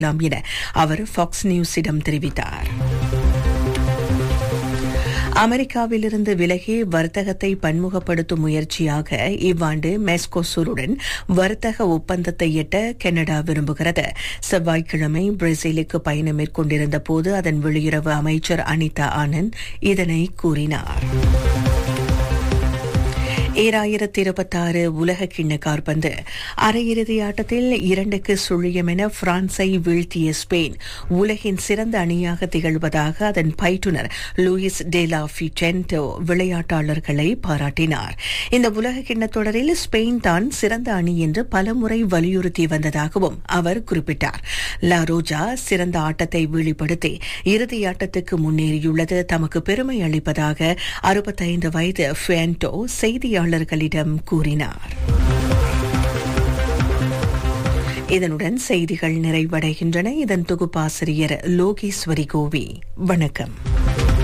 கொள்ளலாம் என அவர் ஃபாக்ஸ் நியூஸிடம் தெரிவித்தார் அமெரிக்காவிலிருந்து விலகி வர்த்தகத்தை பன்முகப்படுத்தும் முயற்சியாக இவ்வாண்டு மெஸ்கோசூருடன் வர்த்தக ஒப்பந்தத்தை எட்ட கனடா விரும்புகிறது செவ்வாய்க்கிழமை பிரேசிலுக்கு பயணம் மேற்கொண்டிருந்த போது அதன் வெளியுறவு அமைச்சர் அனிதா ஆனந்த் இதனை கூறினார் ஈராயிரத்தி இருபத்தாறு உலக கிண்ண கார்பந்து அரையிறுதி ஆட்டத்தில் இரண்டுக்கு சுழியம் என பிரான்சை வீழ்த்திய ஸ்பெயின் உலகின் சிறந்த அணியாக திகழ்வதாக அதன் பயிற்றுனர் லூயிஸ் டேலா ஃபிடென்டோ விளையாட்டாளர்களை பாராட்டினார் இந்த உலக கிண்ண தொடரில் ஸ்பெயின் தான் சிறந்த அணி என்று பலமுறை வலியுறுத்தி வந்ததாகவும் அவர் குறிப்பிட்டார் லா ரோஜா சிறந்த ஆட்டத்தை வெளிப்படுத்தி இறுதி ஆட்டத்துக்கு முன்னேறியுள்ளது தமக்கு பெருமை அளிப்பதாக அறுபத்தைந்து வயது ஃபேண்டோ செய்தியாளர்களிடம் கூறினார் இதனுடன் செய்திகள் நிறைவடைகின்றன இதன் தொகுப்பாசிரியர் லோகேஸ்வரி கோவி வணக்கம்